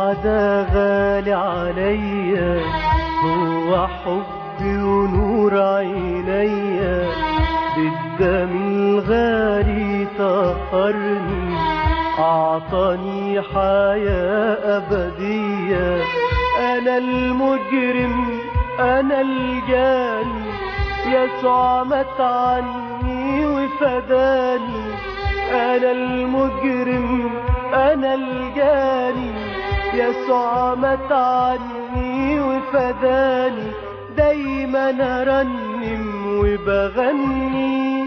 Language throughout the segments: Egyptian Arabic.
ده غالي عليا هو حبي ونور عينيا بالدم الغالي طهرني أعطاني حياة أبدية أنا المجرم أنا الجاني يسوع مات عني وفداني أنا المجرم أنا الجاني يسوع مات عني وفداني دايما أرنم وبغني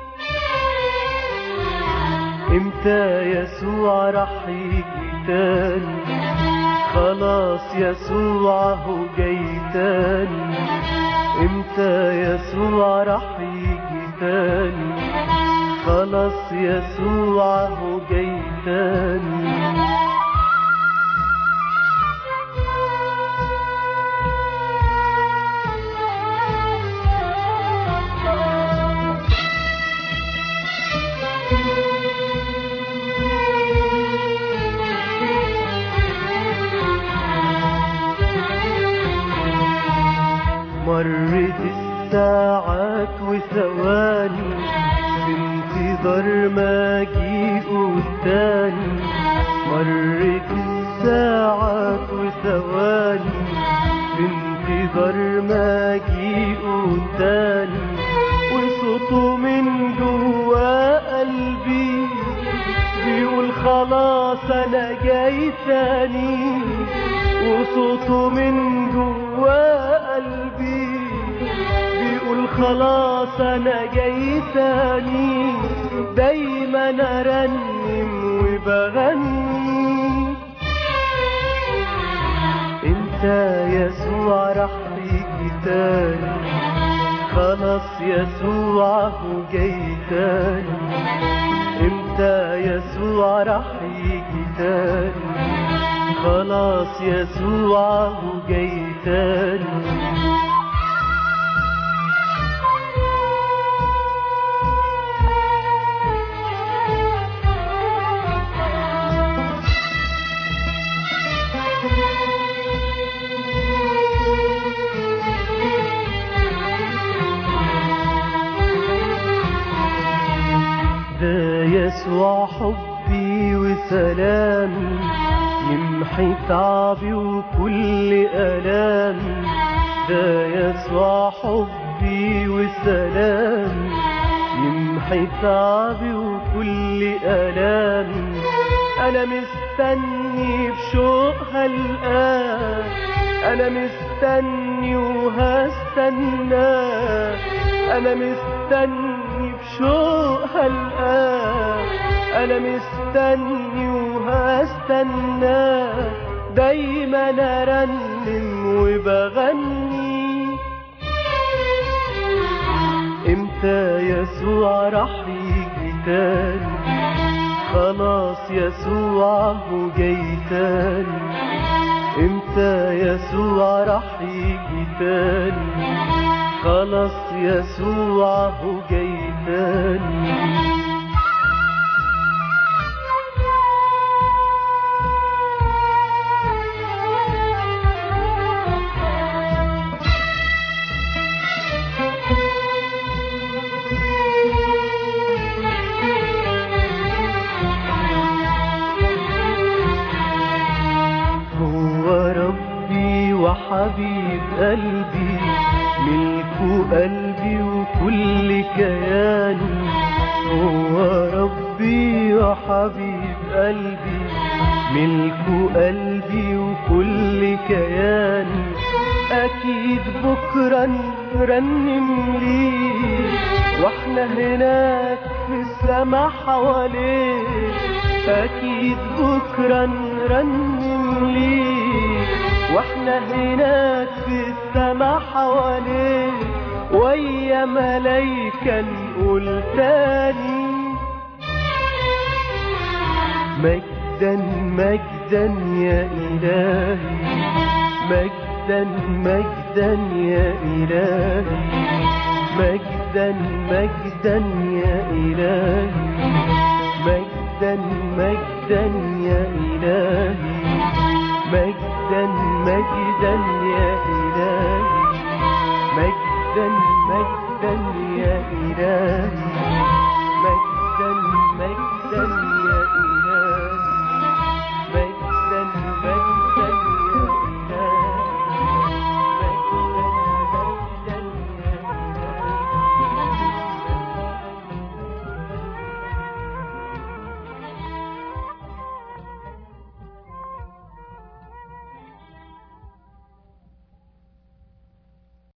امتى يسوع راح يجي تاني خلاص يسوع هو جاي تاني امتى يسوع راح يجي تاني خلاص يسوع هو جاي تاني مرت الساعات وثواني في انتظار مجيئه التاني مرت الساعات وثواني في انتظار مجيئه التاني وصوته من جوا قلبي بيقول خلاص انا جاي تاني وصوته من جوا قلبي بيقول خلاص انا جاي تاني دايما ارنم وبغني انت يسوع راح يجي تاني خلاص يسوع هو جاي تاني امتى يسوع راح يجي تاني خلاص يسوع هو جاي تاني ده يسوع حبي وسلامي يمحي تعبي وكل ألامي ده يسوع حبي وسلامي يمحي تعبي وكل ألامي أنا مستني بشوق هالآن أنا مستني وهستنى أنا مستني بشوق هالآن أنا مستني وهستنى دايما أرنم وبغني امتى يسوع راح يجي تاني خلاص يسوع هو جاي تاني امتى يسوع راح يجي تاني خلاص يسوع هو جاي تاني هو ربي وحبيب قلبي ملك قلبي وكل كياني هو ربي وحبيب قلبي ملك قلبي وكل كياني أكيد بكرة نرنم ليه واحنا هناك في السما حواليه أكيد بكرة نرنم ليه واحنا هناك في السما حواليه ويا ملايكة نقول تاني مجدا مجدا يا إلهي مجدا مجدا يا إلهي مجدا مجدا يا إلهي مجدا مجدا يا إلهي مجدا مجدا يا إلهي مجدا مجدا يا إلهي